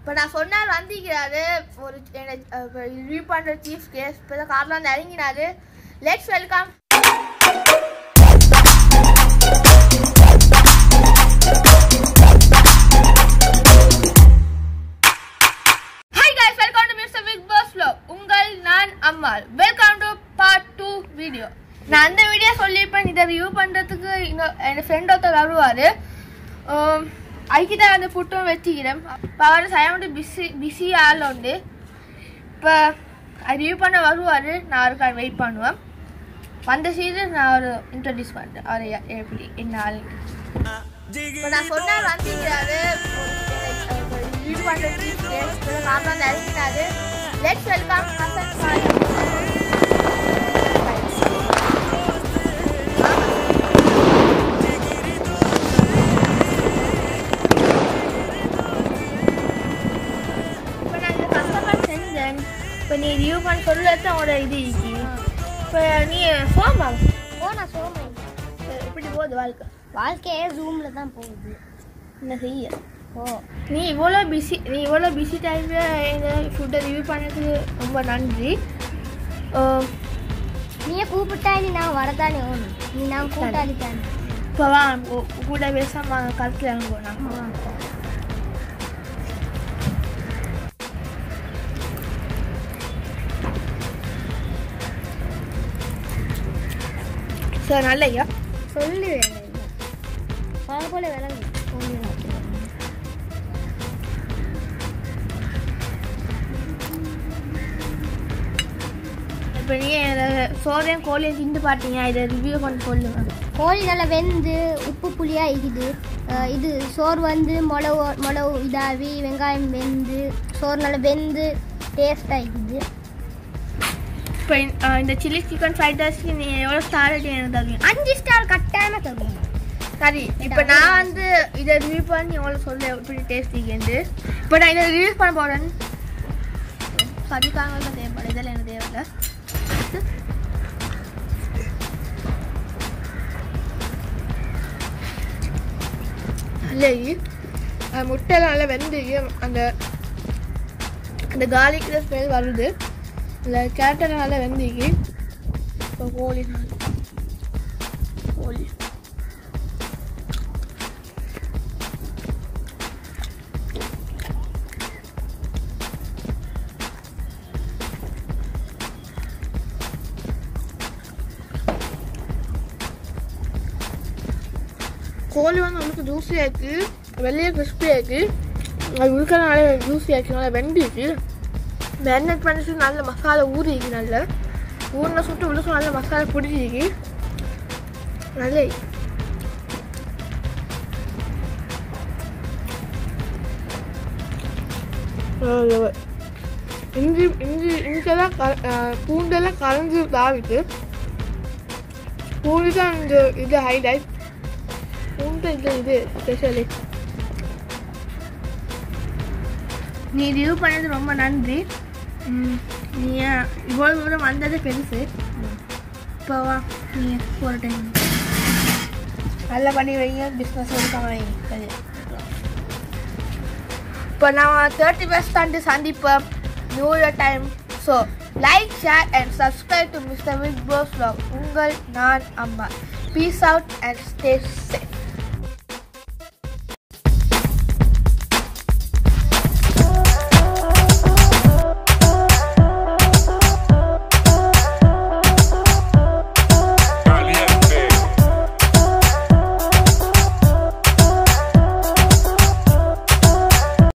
இப்போ நான் சொன்னார் வந்திக்கிறாரு ஒரு ரிவ்யூ பண்ணுற சீஃப் கேஸ் இப்போ தான் காரில் வந்து இறங்கினாரு let's welcome hi guys welcome to mister big boss vlog உங்கள் நான் அம்மாள் welcome to part two video நான் அந்த வீடியோ சொல்லியிருப்பேன் இதை ரிவ்யூ பண்ணுறதுக்கு இன்னும் என் ஃப்ரெண்ட் ஒருத்தர் வருவார் அதுக்கிட்ட அந்த ஃபுட்டும் வச்சுக்கிறேன் இப்போ அவர் சயமட்டு பிஸி பிஸி ஆள் உண்டு இப்போ ரிவ்யூ பண்ண வருவார் நான் அவருக்காக வெயிட் பண்ணுவேன் வந்த சீசன் நான் அவர் இன்ட்ரடியூஸ் பண்ணுறேன் அவர் எப்படி என்ன ஆள் இப்போ நான் சொன்னார் வந்திருக்கிறாரு ரிவ்யூ பண்ணுற சீஃப் மாமா இறங்கினாரு லெட்ஸ் வெல்கம் ஹசன் சாய் இப்போ நான் இந்த கஸ்டமர் செஞ்சேன் இப்போ நீ ரிவ்யூ பண்ண சொல்லுறது அவனோட இது இருக்கு இப்போ நீ சோமா ஓ நான் சோமை எப்படி போகுது வாழ்க்கை வாழ்க்கையே ஜூம்ல தான் போகுது என்ன செய்ய ஓ நீ இவ்வளோ பிஸி நீ இவ்வளோ பிஸி டைமில் இந்த ஃபுட்டை ரிவ்யூ பண்ணதுக்கு ரொம்ப நன்றி அஹ் நீ கூப்பிட்டா நீ நான் வரதானே ஓணும் நீ நான் கூட்டாளி தானே இப்போ வா உ- கூட பேசாம கருத்தில் இறங்குவோம் சார் நல்லையா சொல்லு பல போல விளங்கு இப்போ நீ சோறையும் கோழியும் திண்டு பார்த்தீங்க இதை ரிவ்யூ பண்ணி சொல்லுங்க கோழி நல்லா வெந்து உப்பு புளியா இருக்குது அஹ் இது சோறு வந்து மிளகு மிளகு இதாகி வெங்காயம் வெந்து சோறு நல்லா வெந்து டேஸ்டாக இருக்குது இப்போ இந்த சில்லி சிக்கன் ஃப்ரைட் ரைஸ்க்கு நீ எவ்வளோ ஸ்டார் ரேட்டிங் எனக்கு தருவீங்க அஞ்சு ஸ்டார் கட்டாம தருவோம் சரி இப்போ நான் வந்து இதை ரிவ்யூ பண்ணி எவ்வளோ சொல்ல எப்படி டேஸ்ட் இருக்குன்னு இப்போ நான் இதை ரிவ்யூ பண்ண போகிறேன் சரிக்காங்க தேவைப்படும் இதெல்லாம் எனக்கு தேவையில்லை இல்லை முட்டையெல்லாம் நல்லா வெந்து அந்த அந்த கார்லிக் ஸ்மெல் வருது இல்லை கேரட்டெல்லாம் நல்லா வெந்திக்கு இப்போ கோழி நான் கோழி கோழி வந்து உங்களுக்கு ஜூஸியாக இருக்குது வெளியே கிறிஸ்பியாக இருக்குது அது உழுக்க நல்லா ஜூஸியாக இருக்குது நல்லா வெந்திருக்கு மேரினேட் பண்ணிட்டு நல்ல மசாலா ஊறிக்கு நல்ல ஊறின சுட்டு உழுக்க நல்ல மசாலா பிடிச்சிருக்கு நல்ல இஞ்சி இஞ்சி இங்கெல்லாம் க பூண்டெல்லாம் கலந்து தாவிட்டு பூண்டு தான் இந்த இது ஹைலைட் பூண்டு இது இது ஸ்பெஷலி நீ ரிவ்யூ பண்ணது ரொம்ப நன்றி ம், நீ இவ்வளோ தூரம் வந்தது பெருசு இப்போ வா நீ போகிற டைம் நல்லா பண்ணி வைங்க பிஸ்னஸ் எடுக்காம வைங்க சரி இப்போ நான் தேர்ட்டி ஃபஸ்ட் தாண்டி சந்திப்போம் new year time so like share and subscribe to mister big boss vlog உங்கள் நான் அம்மா peace out and stay safe